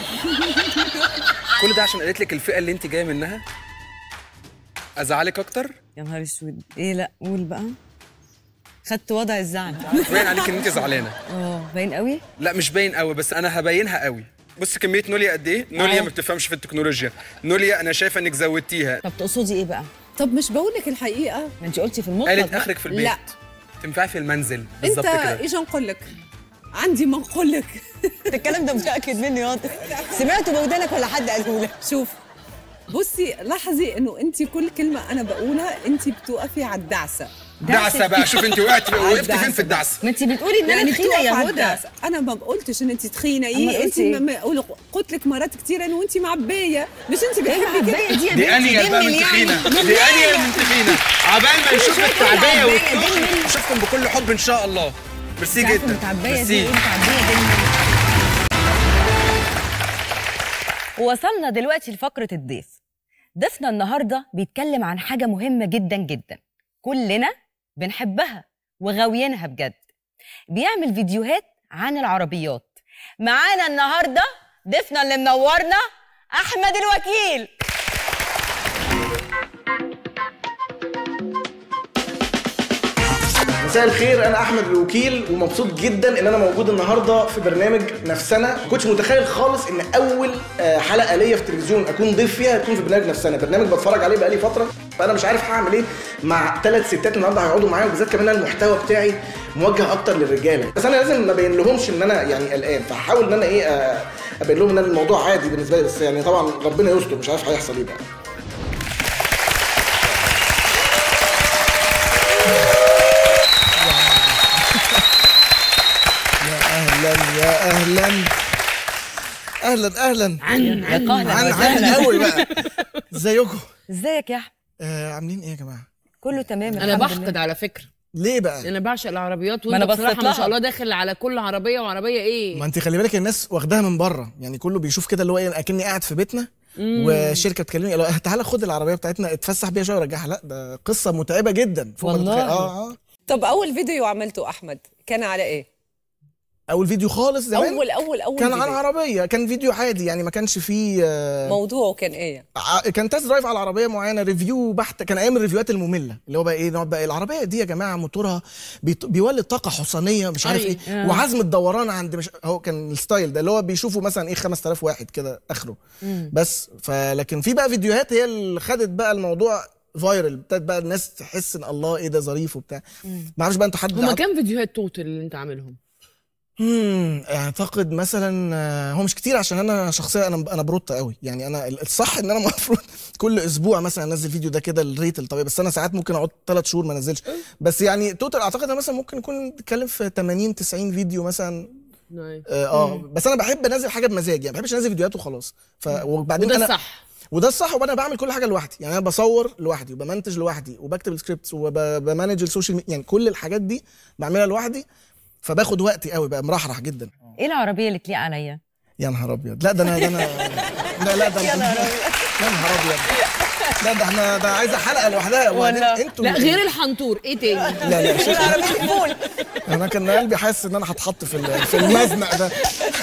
كل ده عشان قالت لك الفئه اللي انت جايه منها ازعلك اكتر يا نهار اسود ايه لا قول بقى خدت وضع الزعل باين عليك ان انت زعلانه اه باين قوي لا مش باين قوي بس انا هبينها قوي بص كميه نوليا قد ايه نوليا آه. ما بتفهمش في التكنولوجيا نوليا انا شايفه انك زودتيها طب تقصدي ايه بقى طب مش بقول لك الحقيقه ما انت قلتي في المطلق قالت بقى. اخرك في البيت لا. تنفعي في المنزل انت بالظبط كده ايش نقول لك عندي ما نقول لك الكلام ده متاكد منه يا عاطف سمعته بودانك ولا حد قاله لك شوف بصي لاحظي انه انت كل كلمه انا بقولها انت بتوقفي على الدعسه دعسه بقى شوف انت وقعت وقفت فين في الدعسه ما انت بتقولي ان انا يعني تخينه بتوقف يا على هدى الدعسة. انا ما قلتش ان انت تخينه أما ايه انت قلتي إيه؟ ما- ما- قول- قلت لك مرات كتير انه انت معبيه مش انت ايه بتحبي معبية كده دي يا دي بنتي؟ انيل بقى دمل من يعني. تخينه دمل. دي انيل من تخينه عبال ما نشوف شوية التعبيه العباية والتخن دمل. نشوفكم بكل حب ان شاء الله ميرسي مش عارفة جدا متعبيه دي ميرسي ايه متعبيه دي وصلنا دلوقتي لفقره الضيف ضيفنا النهارده بيتكلم عن حاجه مهمه جدا جدا كلنا بنحبها وغاويينها بجد بيعمل فيديوهات عن العربيات معانا النهارده ضيفنا اللي منورنا احمد الوكيل مساء الخير انا احمد الوكيل ومبسوط جدا ان انا موجود النهارده في برنامج نفسنا ما كنتش متخيل خالص ان اول آه، حلقه ليا في التلفزيون اكون ضيف فيها تكون في برنامج نفسنا برنامج بتفرج عليه بقالي فتره فانا مش عارف هعمل ايه مع ثلاث ستات النهارده هيقعدوا معايا وبالذات كمان أنا المحتوى بتاعي موجه اكتر للرجاله بس انا لازم ما ابين لهمش ان انا يعني قلقان فهحاول ان انا ايه آه، ابين لهم ان أنا الموضوع عادي بالنسبه لي بس يعني طبعا ربنا يستر مش عارف هيحصل ايه بقى يا اهلا يا اهلا اهلا اهلا عن- عن- عن عن وسهلا. قوي بقى ازيكم ازيك يا احمد آه عاملين ايه يا جماعه كله تمام انا الحمد بحقد لله. على فكره ليه بقى انا بعشق العربيات ما أنا وانت بصيت بصراحه ما لها. شاء الله داخل على كل عربيه وعربيه ايه ما انت خلي بالك الناس واخداها من بره يعني كله بيشوف كده اللي هو ايه اكني قاعد في بيتنا مم. وشركه تكلمني لو تعالى خد العربيه بتاعتنا اتفسح بيها شويه ورجعها لا ده قصه متعبه جدا فوق ما والله. تتخيل. اه اه طب اول فيديو عملته احمد كان على ايه اول فيديو خالص زمان اول اول اول كان عن فيديو. عربيه كان فيديو عادي يعني ما كانش فيه آه، موضوعه كان ايه ع- كان تest درايف على عربيه معينه ريفيو بحت كان ايام الريفيوهات الممله اللي هو بقى ايه نقعد بقى العربيه دي يا جماعه موتورها بيط- بيولد طاقه حصانيه مش عارف أي. ايه آه. وعزم الدوران عند مش هو كان الستايل ده اللي هو بيشوفوا مثلا ايه 5000 واحد كده اخره مم. بس فلكن في بقى فيديوهات هي اللي خدت بقى الموضوع فايرال ابتدت بقى الناس تحس ان الله ايه ده ظريف وبتاع ما اعرفش بقى انتوا حد هما عط- كام فيديوهات توتال اللي انت عاملهم امم اعتقد مثلا آه، هو مش كتير عشان انا شخصيا انا انا بروت قوي يعني انا ال- الصح ان انا المفروض كل اسبوع مثلا انزل فيديو ده كده الريت الطبيعي بس انا ساعات ممكن اقعد ثلاث شهور ما انزلش بس يعني توتال اعتقد انا مثلا ممكن نكون بنتكلم في 80 90 فيديو مثلا نايس اه, آه بس انا بحب انزل حاجه بمزاج يعني ما بحبش انزل فيديوهات وخلاص ف وبعدين وده انا الصح وده الصح وانا بعمل كل حاجه لوحدي يعني انا بصور لوحدي وبمنتج لوحدي وبكتب السكريبتس وبمانج السوشيال ميديا يعني كل الحاجات دي بعملها لوحدي فباخد وقتي قوي بقى مرحرح جدا ايه العربيه اللي تليق عليا يا نهار ابيض لا ده انا ده انا لا لا ده يا نهار يا نهار ابيض لا ده احنا ده عايزه حلقه لوحدها وبعدين ولا انتوا لا غير الحنطور ايه تاني لا لا شيء انا كان قلبي حاسس ان انا هتحط في ال- في المزنق ده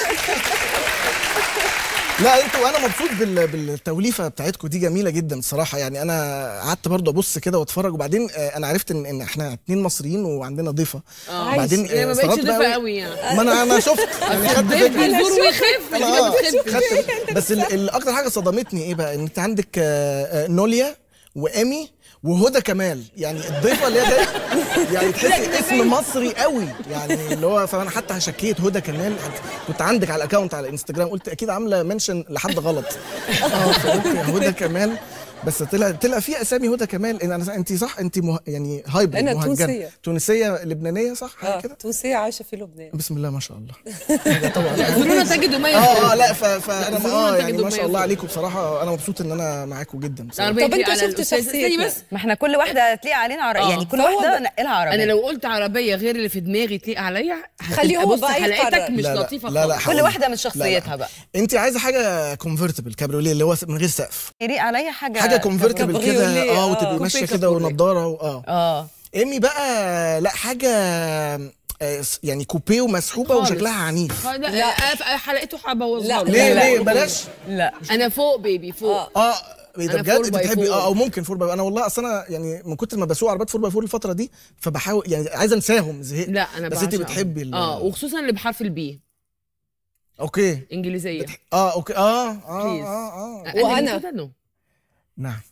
لا انتوا انا مبسوط بال... بالتوليفه بتاعتكم دي جميله جدا الصراحه يعني انا قعدت برضه ابص كده واتفرج وبعدين آه، انا عرفت ان ان احنا اتنين مصريين وعندنا ضيفه اه وبعدين هي ما بقتش استغربت بقى ضيفه أوي. قوي يعني ما انا انا شفت يعني خدت الضيف فكره بيزور ويخف أنا انت ما آه، بتخفش خدت بس ال- ال- اكتر حاجه صدمتني ايه بقى ان انت عندك آه، آه، نوليا وايمي وهدى كمال يعني الضيفه اللي هي جايه يعني تحسي اسم مصري قوي يعني اللي هو فانا حتى شكيت هدى كمال كنت عندك على الاكونت على الانستجرام قلت اكيد عامله منشن لحد غلط اه فقلت يا هدى كمال بس طلع طلع في اسامي هدى كمال ان انا انت صح انت مه... يعني هايبرد أنا مهجنة. تونسية. تونسيه لبنانيه صح حاجه اه كده تونسيه عايشه في لبنان بسم الله ما شاء الله زورونا تجدوا ما اه اه لا ف... فانا زورونا اه يعني تجدوا ما ما شاء الله يفوق. عليكم بصراحه انا مبسوط ان انا معاكم جدا بصراحة. العربية طب تليق أنت على شفت الأستاذ- استني شخصيتنا؟ بس ما احنا كل واحده تليق علينا عر... آه. يعني كل فهو واحده ب- نقلها عربيه انا لو قلت عربيه غير اللي في دماغي تليق عليا خليه هتبقى هو بص بقى حلقتك يقرر. مش لا لا لطيفه لا لا خالص كل هقول. واحده من لا، شخصيتها لا. بقى انت عايزه حاجه كونفرتبل كابريوليه اللي هو من غير سقف يليق عليا حاجه حاجه كونفرتبل كده كابريوليه، اه آه. وتبقي كوبيه ماشيه كده كابريوليه. ونضاره و- اه اه ايمي بقى لا حاجه آه، يعني كوبيه ومسحوبه خالص. وشكلها عنيف لا لا حلقته هبوظها لا، له. ليه لا، ليه لا. بلاش لا انا فوق بيبي فوق اه ايه ده أنا بجد 4 انت by بتحبي 4. اه او ممكن 4 باي انا والله اصل انا يعني من كتر ما بسوق عربيات 4 باي 4 الفتره دي فبحاول يعني عايز انساهم زهقت لا انا بس انت بعشقها. بتحبي ال- اه وخصوصا اللي بحرف البي اوكي انجليزيه اه اوكي اه اه Please. اه, آه. أقل من وأنا؟ كده؟ No. نعم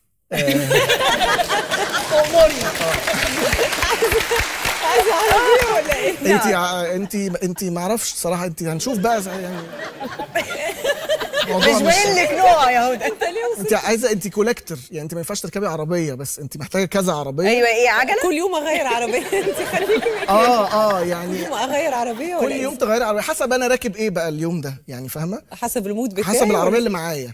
عايزه عربيه ولا ايه؟ انت انت انت ما اعرفش صراحه انت هنشوف بقى زي- يعني موضوع مش باين لك نوع يا هدى انت عايزه انت كولكتور يعني انت ما ينفعش تركبي عربيه بس انت محتاجه كذا عربيه ايوه ايه عجله كل يوم اغير عربيه انت خليكي اه اه كل يعني يوم اغير عربيه ولا كل إيه؟ يوم تغيري عربيه حسب انا راكب ايه بقى اليوم ده يعني فاهمه حسب المود بتاعي حسب العربيه ولا- اللي معايا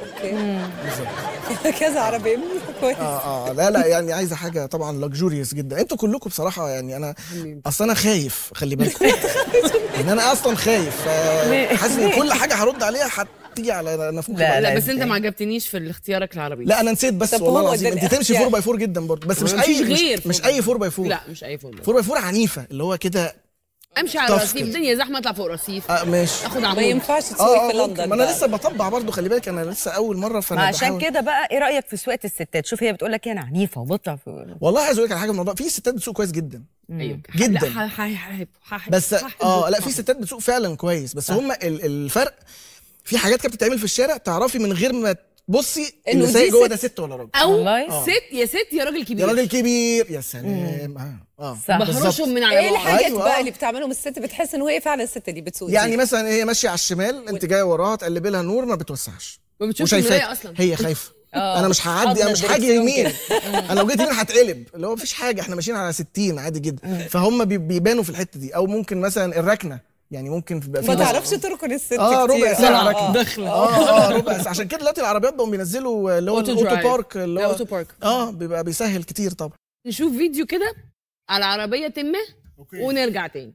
اوكي كذا عربيه مم، كويس اه اه لا لا يعني عايزه حاجه طبعا لكجوريوس جدا انتوا كلكم بصراحه يعني انا اصل انا خايف خلي بالكم يعني انا اصلا خايف آه، حاسس ان كل حاجه هرد عليها هتيجي على نافوخي لا، لا بعدين. بس انت ما عجبتنيش في اختيارك العربي لا انا نسيت بس طب والله هو العظيم ده انت تمشي الاختيار. 4 باي 4 جدا برضه بس مش ما اي فيش مش, غير مش 4 اي 4 باي 4 لا مش اي فورمه 4 باي 4 عنيفه اللي هو كده امشي على طف رصيف كده. الدنيا زحمه اطلع فوق رصيف آه ماشي اخد ما عمود ينفعش اه تسوقي اه في ممكن. لندن ما انا بقى. لسه بطبع برضه خلي بالك انا لسه اول مره ما فانا عشان بحاول- كده بقى ايه رايك في سواقه الستات شوف هي بتقول لك ايه انا عنيفه وبطلع في والله عايز اقول لك على حاجه في الموضوع في ستات بتسوق كويس جدا ايوه جداً. لا ح- ح- هحب هحب بس هحب اه لا في هحب. ستات بتسوق فعلا كويس بس هم ال- الفرق في حاجات كانت بتتعمل في الشارع تعرفي من غير ما بصي إنه اللي دي سايق جوه ست. ده ست ولا راجل او آه. ست يا ست يا راجل كبير يا راجل كبير يا سلام اه اه بهرشهم بالظبط. من على ايه بعض. الحاجات أيوة، بقى آه. اللي بتعملهم الست بتحس ان هي فعلا الست دي بتسوق يعني دي؟ مثلا هي ماشيه على الشمال انت جايه وراها تقلبي لها نور ما بتوسعش ما بتشوفش وشايفاك. المراية أصلاً. هي خايفه آه. انا مش هعدي انا حضن مش هاجي الدركسيون يمين كده. انا لو جيت يمين هتقلب اللي هو مفيش حاجه احنا ماشيين على 60 عادي جدا فهم بي- بيبانوا في الحته دي او ممكن مثلا الركنه يعني ممكن تبقى في ما بس- تعرفش تركن الست اه كتير. ربع ساعه آه، ركنه آه. داخلة. اه اه ربع ساعه عشان كده دلوقتي العربيات بقوا بينزلوا اللي هو أوتو الاوتو درايف. بارك اللي هو الأوتو بارك. اه بيبقى بيسهل كتير طبعا نشوف فيديو كده على عربيه ما ونرجع تاني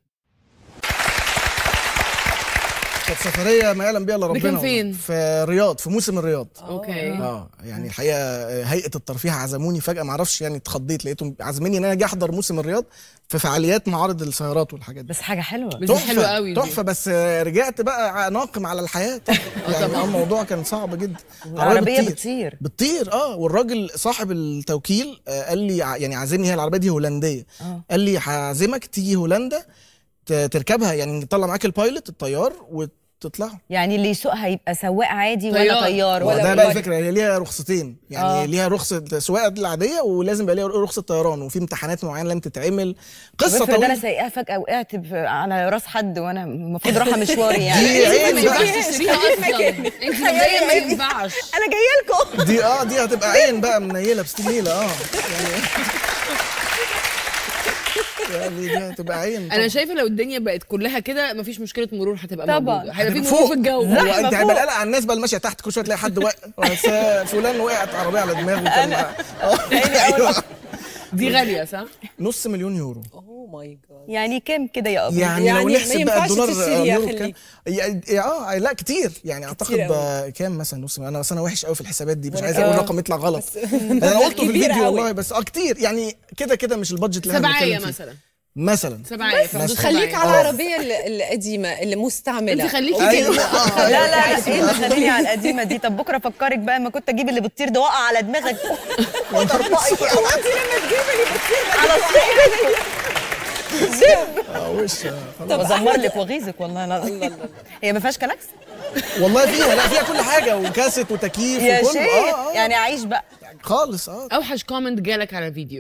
كانت سفريه ما يعلم بيها الا ده ربنا كان والله. فين؟ في الرياض في موسم الرياض اوكي اه يعني الحقيقه هيئه الترفيه عزموني فجاه ما اعرفش يعني اتخضيت لقيتهم عازميني ان انا اجي احضر موسم الرياض في فعاليات معارض السيارات والحاجات دي بس حاجه حلوه بس دي حلوه قوي دي. تحفه بس رجعت بقى ناقم على الحياه طبعا يعني آه، الموضوع كان صعب جدا العربيه بتطير بتطير اه والراجل صاحب التوكيل آه قال لي ع- يعني عازمني هي العربيه دي هولنديه آه. قال لي هعزمك تيجي هولندا ت- تركبها يعني تطلع معاك البايلوت الطيار وتطلعوا يعني اللي يسوقها يبقى سواق عادي ولا طيار. طيار ولا ولا ده بقى الفكره هي ليها رخصتين يعني آه. آه. ليها رخصه سواقه العاديه ولازم يبقى ليها رخصه طيران وفي امتحانات معينه لازم تتعمل قصه افرض انا طويله سايقاها فجاه وقعت ب- على راس حد وانا المفروض رايحه مشواري يعني دي عين ما بقى. ينفعش تشتريها اصلا انت مبدئيا ما ينفعش انا جايه لكم دي اه دي هتبقى عين بقى منيله بستنيله اه يعني يعني دي هتبقى عين انا شايفه لو الدنيا بقت كلها كده مفيش مشكله مرور هتبقى طبعاً. موجوده هيبقى في هتبقى مرور فوق في الجو هو انت فوق. هيبقى قلق على الناس بقى اللي ماشيه تحت كل شويه تلاقي حد واقع بس فلان وقعت عربيه على دماغه كان آه، أيوة. دي غاليه صح؟ نص مليون يورو اوه ماي جاد يعني كام كده يا ابو يعني, يعني لو ما نحسب بقى ينفعش الدولار تشتريها اليورو خليك. كام يعني- اه لا كتير يعني اعتقد كتير بقى كام مثلا نص مليون. انا بس انا وحش قوي في الحسابات دي مش وأنا عايز كمان. اقول رقم يطلع غلط انا قلته في كبير الفيديو قوي. والله بس اه كتير يعني كده كده مش البادجت اللي احنا سبعيه بنتكلم فيه. مثلا مثلا سبعيه في بس حدود خليك سبعية. على آه. العربيه ال- القديمه اللي مستعمله انت خليكي أوكي. أيوة. لا لا لا ايه اللي خليني على القديمه دي طب بكره افكرك بقى ما كنت اجيب اللي بتطير ده وقع على دماغك وطربقك يا انت لما تجيب اللي بتطير على صدرك اه وش آه، خلاص. وازمر لك واغيظك والله لا هي ما فيهاش كلاكس والله فيها لا فيها كل حاجه وكاسيت وتكييف يا وكله شيخ اه اه يعني اعيش بقى خالص اه اوحش كومنت جالك على فيديو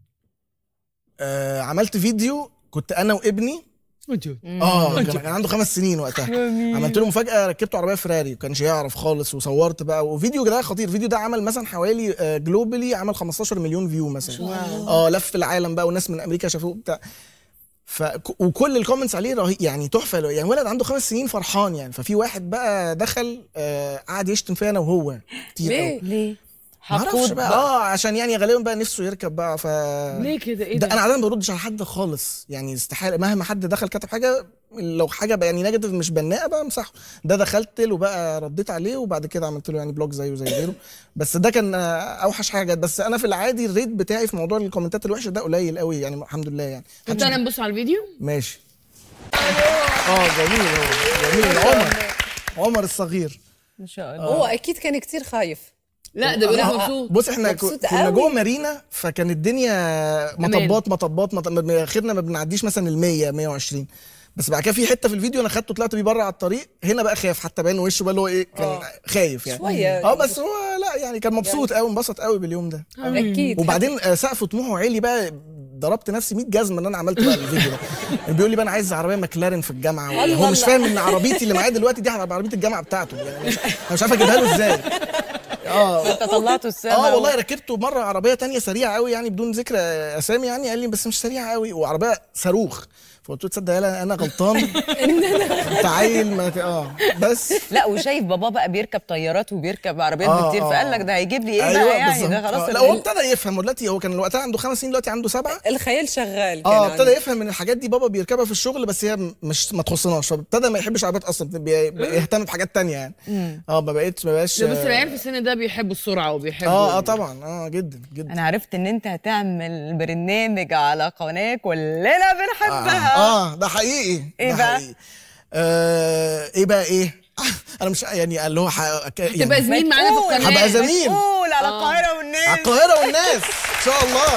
آه، عملت فيديو كنت انا وابني اه كان كان عنده خمس سنين وقتها عملت له مفاجاه ركبته عربيه فراري وكانش يعرف خالص وصورت بقى وفيديو ده خطير الفيديو ده عمل مثلا حوالي آه، جلوبالي عمل 15 مليون فيو مثلا اه لف العالم بقى وناس من امريكا شافوه بتاع ف وكل الكومنتس عليه رهيب يعني تحفه يعني ولد عنده خمس سنين فرحان يعني ففي واحد بقى دخل آه قعد يشتم فيا انا وهو كتير ليه؟ قوي ليه معرفش حقود بقى بقى. اه عشان يعني غالبا بقى نفسه يركب بقى ف ليه كده ايه ده ده؟ انا عاده ما بردش على حد خالص يعني استحاله مهما حد دخل كتب حاجه لو حاجه بقى يعني نيجاتيف مش بناءه بقى امسحه ده دخلت له بقى رديت عليه وبعد كده عملت له يعني بلوك زيه زي غيره بس ده كان آه، اوحش حاجه جت. بس انا في العادي الريت بتاعي في موضوع الكومنتات الوحشه ده قليل قوي يعني الحمد لله يعني طب محدش- تعالى نبص على الفيديو ماشي اه جميل هو جميل عمر عمر الصغير ما شاء الله هو اكيد كان كتير خايف لا ده بيقول لك آه، آه. مبسوط بص احنا مبسوط كو- كنا قوي. جوه مارينا فكان الدنيا مطبات مطبات مط- م- اخرنا ما بنعديش مثلا ال 100 120 بس بعد كده في حته في الفيديو انا خدته طلعت بيه بره على الطريق هنا بقى خاف حتى باين وشه بقى اللي هو ايه كان آه. خايف يعني شوية. اه بس هو لا يعني كان مبسوط قوي انبسط قوي باليوم ده اكيد وبعدين آه، سقف طموحه عالي بقى ضربت نفسي 100 جزمه ان انا عملت بقى الفيديو ده بيقول لي بقى انا عايز عربيه ماكلارين في الجامعه الله هو مش الله. فاهم ان عربيتي اللي معايا دلوقتي دي هتبقى عربيه الجامعه بتاعته يعني أنا مش, أنا مش عارف اجيبها له ازاي اه انت طلعته السما اه والله ركبته مره عربيه تانية سريعه قوي يعني بدون ذكر اسامي يعني قال لي بس مش سريعه قوي وعربيه صاروخ فقلت له تصدق يالا انا غلطان انت عيل ما ت- اه بس لا وشايف بابا بقى بيركب طيارات وبيركب عربيات آه، بكتير آه. فقال لك ده هيجيب لي ايه بقى يعني ده بالظبط. خلاص آه، لا هو ابتدى يفهم هو دلوقتي هو كان وقتها عنده خمس سنين دلوقتي عنده سبعه الخيال شغال كان اه عنده. ابتدى يفهم ان الحاجات دي بابا بيركبها في الشغل بس هي م- مش ما تخصناش فابتدى ما يحبش عربيات اصلا بي- بيهتم بحاجات تانية يعني اه ما بقتش ما بقاش بس العيال في السن ده بيحبوا السرعه وبيحبوا اه اه طبعا اه جدا جدا انا عرفت ان انت هتعمل برنامج على قناه كلنا بنحبها اه ده حقيقي إيه ده بقى؟ حقيقي. آه ايه بقى ايه انا مش يعني اللي هو ح... ك- يعني تبقى زميل معانا في القناه هبقى زميل مسؤول على آه. القاهره والناس على القاهره والناس ان شاء الله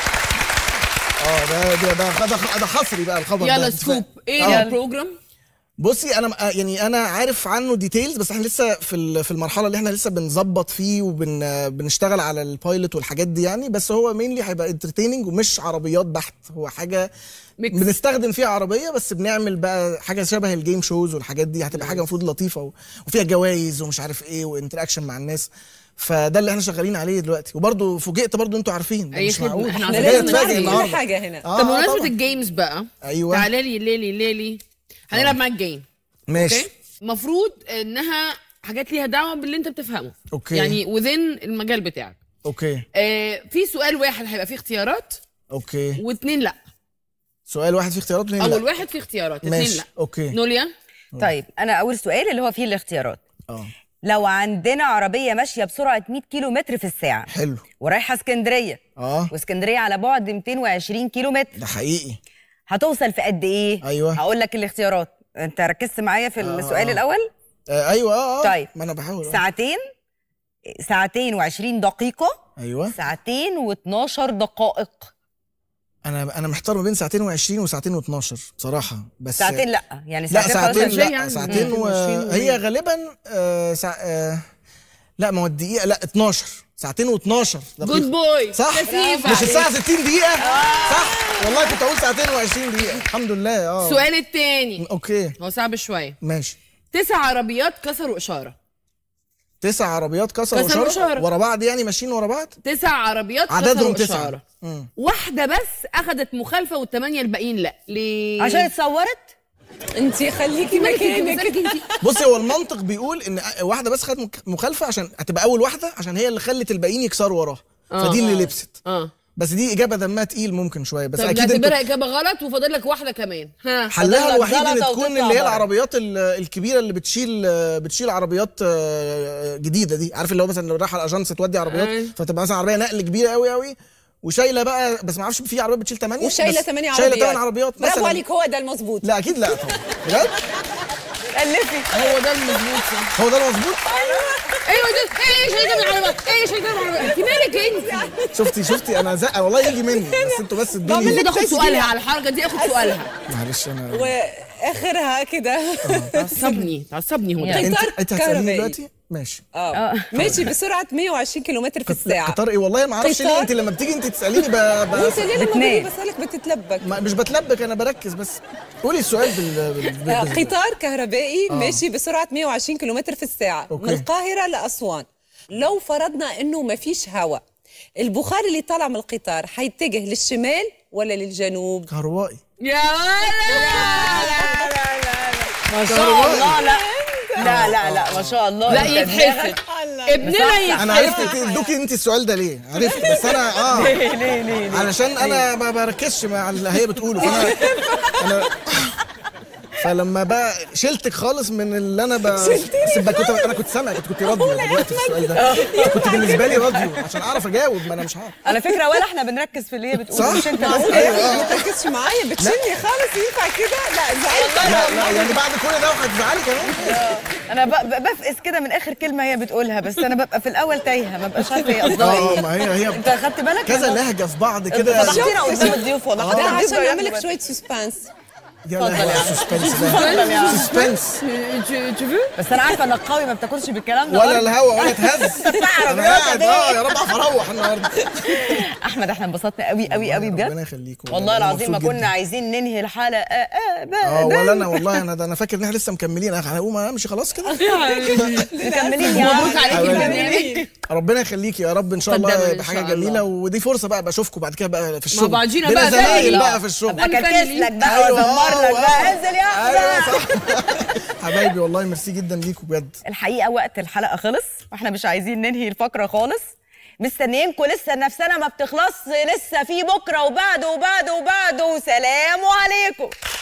اه ده ده ده ده, ده حصري بقى الخبر ده يلا أنت فاهم؟ سكوب ايه آه. البروجرام بصي انا آه، يعني انا عارف عنه ديتيلز بس احنا لسه في ال- في المرحله اللي احنا لسه بنظبط فيه وبنشتغل على البايلوت والحاجات دي يعني بس هو مينلي هيبقى انترتيننج ومش عربيات بحت هو حاجه ميكس. بنستخدم فيها عربيه بس بنعمل بقى حاجه شبه الجيم شوز والحاجات دي هتبقى حاجه المفروض لطيفه و- وفيها جوائز ومش عارف ايه وانتراكشن مع الناس فده اللي احنا شغالين عليه دلوقتي وبرضه فوجئت برضه انتوا عارفين ده أي مش خدمة. معقول إحنا أنا لازم جاي نعرف أتفاجئ كل النهاردة. حاجة هنا. آه، طب آه، بمناسبه طبعاً. الجيمز بقى أيوة. تعالى لي ليلي ليلي هنلعب معاك جيم ماشي اوكي المفروض انها حاجات ليها دعوه باللي انت بتفهمه أوكي. يعني وذين المجال بتاعك اوكي آه في سؤال واحد هيبقى فيه اختيارات اوكي واثنين لا سؤال واحد فيه اختيارات اتنين اول لا. واحد فيه اختيارات اثنين ماشي لا اوكي نوليا طيب انا اول سؤال اللي هو فيه الاختيارات اه لو عندنا عربيه ماشيه بسرعه 100 كيلو متر في الساعه حلو ورايحه اسكندريه اه واسكندريه على بعد 220 كيلو متر ده حقيقي هتوصل في قد ايه أيوة. هقول لك الاختيارات انت ركزت معايا في آه، السؤال آه. الاول آه ايوه اه آه. طيب. ما انا بحاول آه. ساعتين ساعتين و20 دقيقه ايوه ساعتين و12 دقائق انا انا محتار ما بين ساعتين و20 وساعتين و12 بصراحه بس ساعتين لا يعني لا ساعتين, ساعتين خلاص لا ساعتين و... هي غالبا آه ساعة آه لا ما هو الدقيقه لا 12 ساعتين و12 جود بوي صح خفيف مش الساعه عليك. 60 دقيقه صح والله كنت اقول ساعتين و20 دقيقه الحمد لله اه السؤال الثاني اوكي هو صعب شويه ماشي تسع عربيات كسروا اشاره تسع عربيات كسروا كسروا إشارة إشارة. ورا بعض يعني ماشيين ورا بعض تسع عربيات عددهم كسروا تسعة اشاره مم. واحده بس اخذت مخالفه والثمانيه الباقيين لا ليه عشان اتصورت انت خليكي مكانك بصي هو المنطق بيقول ان واحده بس خدت مك- مخالفه عشان هتبقى اول واحده عشان هي اللي خلت الباقيين يكسروا وراها آه. فدي اللي لبست اه بس دي اجابه دمها تقيل ممكن شويه بس طب اكيد نعتبرها انتوا اجابه غلط وفاضل لك واحده كمان ها حلها فاضل لك الوحيد ان غلطة تكون وتطلع اللي هي بره. العربيات ال- الكبيره اللي بتشيل بتشيل عربيات آه، جديده دي عارف اللي هو مثلا لو رايحه الاجانس تودي عربيات أيوة. فتبقى مثلا عربيه نقل كبيره قوي قوي وشايله بقى بس ما اعرفش في عربيه بتشيل 8 وشايله 8 عربيات شايله 8 عربيات برافو مثلا عليك هو ده المظبوط لا اكيد لا طبعا بجد الفي هو ده المظبوط صح هو ده المظبوط ايوه ده ايه شايله من العربيات ايه شايله من العربيات انت مالك انت شفتي شفتي انا زقه والله يجي مني بس انتوا بس ادوني المفروض اخد سؤالها على الحركه دي اخد سؤالها معلش انا واخرها كده تعصبني تعصبني هو ده انت قطار انت هتسالني كهربائي. دلوقتي ماشي اه ماشي بسرعه 120 كيلومتر في الساعه قطار ايه والله ما اعرفش ليه قطار؟ انت لما بتيجي انت تساليني ب... ب... وانت ليه لما بتنام. باجي بسالك بتتلبك ما مش بتلبك انا بركز بس قولي السؤال بال, بال... بال... آه، بال... قطار كهربائي آه. ماشي بسرعه 120 كيلومتر في الساعه أوكي. من القاهره لاسوان لو فرضنا انه ما فيش هواء البخار اللي طالع من القطار هيتجه للشمال ولا للجنوب كهربائي يا ولا ما شاء الله لا لا لا لا ما شاء الله لا انت يتحسد دماغك- ابننا انا عرفت يتحسد تدوكي انت السؤال ده ليه عرفت بس انا اه ليه ليه ليه ليه؟ علشان انا ما بركزش مع اللي هي بتقوله فانا انا فلما بقى شلتك خالص من اللي انا ب... بس بقى كنت انا كنت سامع كنت كنت راديو دلوقتي في السؤال ده كنت بالنسبه لي راديو عشان اعرف اجاوب ما انا مش عارف على فكره ولا احنا بنركز في اللي هي بتقوله صح؟ مش انت بس أيوة، آه. ما تركزش معايا بتشيلني خالص ينفع كده لا زعلت لا لا يعني بعد كل ده وهتزعلي كمان انا ب- ب- بفقس كده من اخر كلمه هي بتقولها بس انا ببقى في الاول تايهه ما ببقاش عارفه هي قصدها اه ايه ما هي هي انت خدت بالك كذا أنا- لهجه في بعض انت كده فضحتينا قدام الضيوف والله ده حضرتك عشان ضيوف اعمل لك ضيوف. شويه سسبانس يا لهوي سسبنس اتفضل يا ده عم. سسبنس بس انا عارفه انك قوي ما بتاكلش بالكلام ده ولا برضه. الهوا ولا اتهز انا عربيات قاعد قد إيه؟ اه يا رب اعرف اروح النهارده احمد احنا انبسطنا قوي قوي قوي ربنا بجد يخليكم والله أنا العظيم ما مبسوط كنا جداً. عايزين ننهي الحلقه اه ولا انا والله انا ده انا فاكر ان احنا لسه مكملين انا هقوم امشي خلاص كده مكملين يا مبروك عم. عليكي حبيبي. البرنامج ربنا يخليكي يا رب ان شاء قدما الله إن يبقى حاجه شاء الله. جميله ودي فرصه بقى بشوفكم بعد كده بقى في الشغل بعضينا بينا بقى زمايل تاني. بقى في الشغل ابقى كركس لك بقى أيوة، وازمر لك آه، بقى آه. انزل يا ايوه احمد صح حبايبي والله ميرسي جدا ليكم بجد الحقيقه وقت الحلقه خلص واحنا مش عايزين ننهي الفقره خالص مستنيينكم لسه نفسنا ما بتخلصش لسه في بكره وبعده وبعده وبعده وسلام عليكم